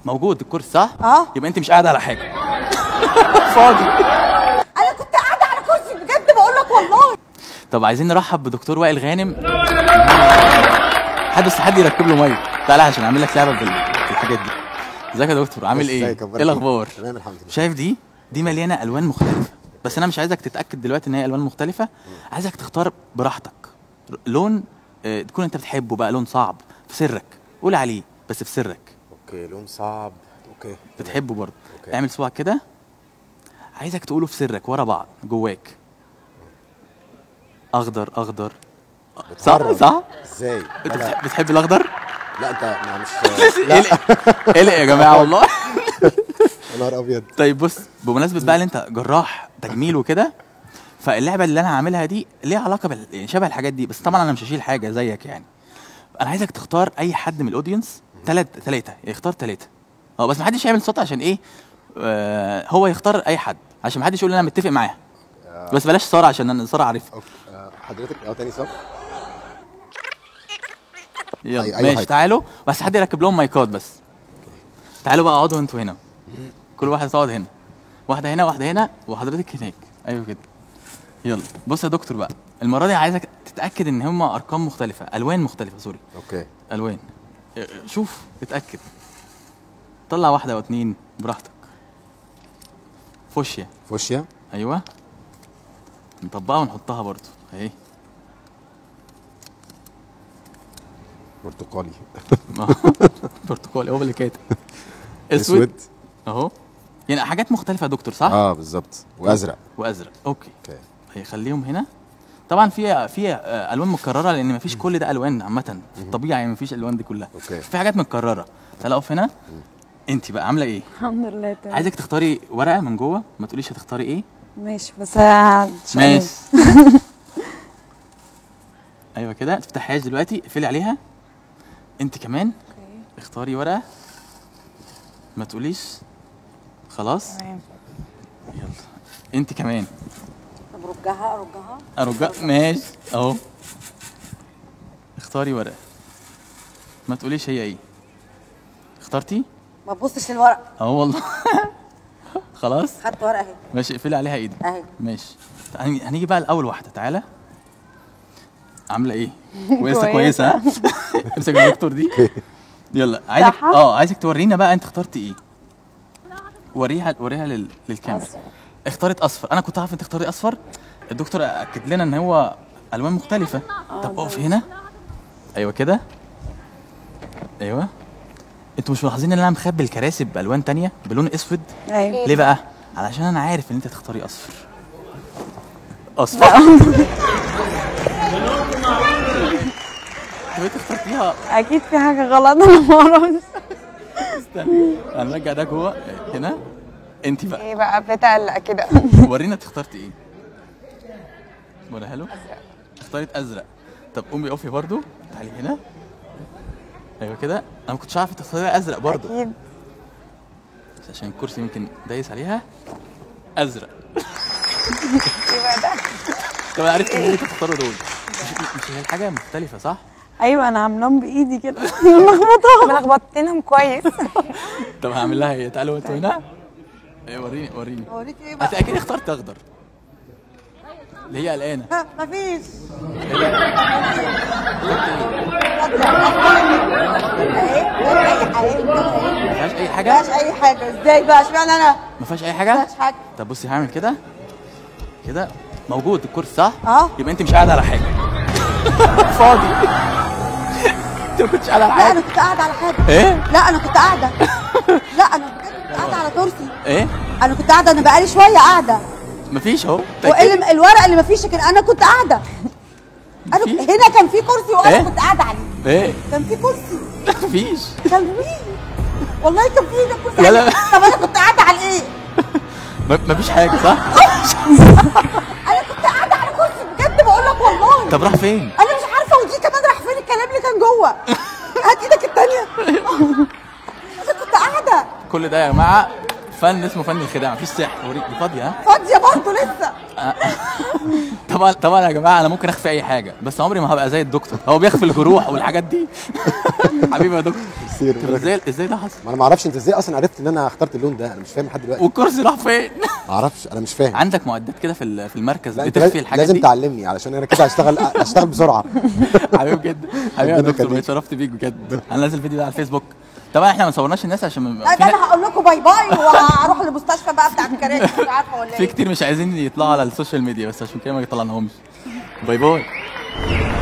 موجود الكرسي صح اه. يبقى انت مش قاعده على حاجه فاضي انا كنت قاعده على كرسي بجد بقول لك والله طب عايزين نرحب بدكتور وائل غانم حد بس حد يركب له ميه تعالى عشان اعمل لك لعبه بال- بالحاجات دي ازيك يا دكتور عامل ايه ازيك، اخبارك ايه الاخبار تمام الحمد لله شايف دي دي مليانه الوان مختلفه بس انا مش عايزك تتاكد دلوقتي ان هي الوان مختلفه عايزك تختار براحتك ر- لون آه، تكون انت بتحبه بقى لون صعب في سرك قول عليه بس في سرك اوكي لون صعب اوكي بتحبه برضه أوكي. اعمل صباعك كده عايزك تقوله في سرك ورا بعض جواك اخضر اخضر صح بتهرب. صح ازاي انت لا بتحب, بتحب الاخضر لا انت ما مش قلق قلق يا جماعه والله يا نهار ابيض طيب بص بمناسبه بقى اللي انت جراح تجميل وكده فاللعبه اللي انا عاملها دي ليها علاقه بال... يعني شبه الحاجات دي بس طبعا انا مش هشيل حاجه زيك يعني انا عايزك تختار اي حد من الاودينس ثلاث ثلاثه يختار ثلاثه اه بس ما حدش يعمل صوت عشان ايه آه هو يختار اي حد عشان ما حدش يقول انا متفق معاه بس بلاش ساره عشان انا ساره عارفها أوكي. آه، حضرتك اه تاني صف يلا أي- أي ماشي حاجة. تعالوا بس حد يركب لهم مايكات بس تعالوا بقى اقعدوا انتوا هنا كل واحد تقعد هنا واحده هنا واحده هنا وحضرتك هناك ايوه كده يلا بص يا دكتور بقى المره دي عايزك تتاكد ان هم ارقام مختلفه الوان مختلفه سوري اوكي الوان اه، شوف اتاكد طلع واحده او اتنين براحتك فوشيا فوشيا ايوه نطبقها ونحطها برضو اهي برتقالي برتقالي هو اللي كاتب اسود اهو يعني حاجات مختلفه يا دكتور صح اه بالظبط وازرق وازرق اوكي اوكي هيخليهم هنا طبعا في في آه، الوان متكرره لان مفيش كل ده الوان عامه في الطبيعه يعني مفيش الالوان دي كلها أوكي. في حاجات متكرره تعالى اقف هنا انت بقى عامله ايه الحمد لله تمام عايزك تختاري ورقه من جوه ما تقوليش هتختاري ايه ماشي بس هشقلب. ماشي ايوه كده ما تفتحهاش دلوقتي اقفلي عليها انت كمان اوكي اختاري ورقه ما تقوليش خلاص تمام يلا انت كمان طب رجها رجها ارجع ماشي اهو اختاري ورقه ما تقوليش هي ايه اخترتي ما تبصش للورق اهو والله خلاص خدت ورقه اهي ماشي اقفلي عليها ايدك اهي ماشي هنيجي هنيجي بقى لاول واحده تعالى عامله ايه كويسه كويسة. كويسه ها؟ امسك يا دكتور دي يلا عايزك صح؟ اه عايزك تورينا بقى انت اخترتي ايه وريها وريها لل... للكاميرا أصفر. اختارت اصفر انا كنت عارف انت اختاري اصفر الدكتور اكد لنا ان هو الوان مختلفه طب اقف هنا ايوه كده ايوه انتوا مش ملاحظين ان انا مخبي الكراسي بالوان تانية بلون اسود ايوه ليه بقى علشان انا عارف ان انت تختاري اصفر اصفر طب انت اخترتيها اكيد في حاجه غلط انا ما اعرفش استنى هنرجع ده جوه هنا انت بقى ايه بقى بتقلق كده ورينا انت اخترتي ايه وريها له اختارت ازرق طب قومي اقفي برضو تعالي هنا ايوه كده انا ما كنتش عارف انت تختاري ازرق برضو اكيد بس عشان الكرسي يمكن دايس عليها ازرق ايه بقى ده طب انا عرفت ان انت تختاروا دول مش مش هي الحاجه مختلفه صح ايوه انا عاملاهم بايدي كده ملخبطه لخبطتينهم كويس طب هعمل لها ايه تعالوا انتوا هنا ايه وريني وريني اوريك ايه بقى انت اكيد اخترت اخضر اللي هي قلقانه ها مفيش اهي ما فيهاش اي ما حاجه فيهاش اي حاجه ازاي بقى اشمعنى انا ما فيهاش اي ما حاجه فيهاش حاجه طب بصي هعمل كده كده موجود الكرسي صح اه. يبقى انت مش قاعده على حاجه فاضي انت ما كنتش قاعده على لا انا حاجه كنت قاعده على حاجه ايه لا انا كنت قاعده لا انا بجد كنت قاعده على كرسي ايه انا كنت قاعده انا بقالي شويه قاعده مفيش اهو واللي الورقه اللي مفيش لكن انا كنت قاعده انا في؟ هنا كان في كرسي وانا إيه؟ كنت قاعده عليه ايه كان في كرسي مفيش كان في والله كان في هنا كرسي لا، لا. عليه. طب انا كنت قاعده على ايه م- مفيش حاجه صح انا كنت قاعده على كرسي بجد بقول لك والله طب راح فين انا مش عارفه ودي كمان راح فين الكلام اللي كان جوه هات ايدك التانيه انا كنت قاعده كل ده يا جماعه فن اسمه فن الخداع مفيش سحر وريك دي فاضيه ها فاضيه برضه لسه طب طبعا طبعا يا جماعه انا ممكن اخفي اي حاجه بس عمري ما هبقى زي الدكتور هو بيخفي الجروح والحاجات دي حبيبي يا دكتور كتير طب ازاي ازاي ده حصل ما انا ما اعرفش انت ازاي اصلا عرفت ان انا اخترت اللون ده انا مش فاهم لحد دلوقتي والكرسي راح فين ما اعرفش انا مش فاهم عندك معدات كده في ال- في المركز لا انت بتخفي لاز- الحاجات لازم دي تعلمني علشان انا كده هشتغل اشتغل بسرعه حبيبي جدا حبيبي يا ربنا دكتور يخليك. اتشرفت بيك بجد انا نازل الفيديو ده على الفيسبوك طبعا احنا ما صورناش الناس عشان ما- لا في, ده نا- انا هقول لكم باي باي وهروح المستشفى بقى بتاعت الكراسي مش عارفه ولا في ايه كتير مش عايزين يطلعوا على السوشيال ميديا بس عشان كده ما طلعناهمش باي باي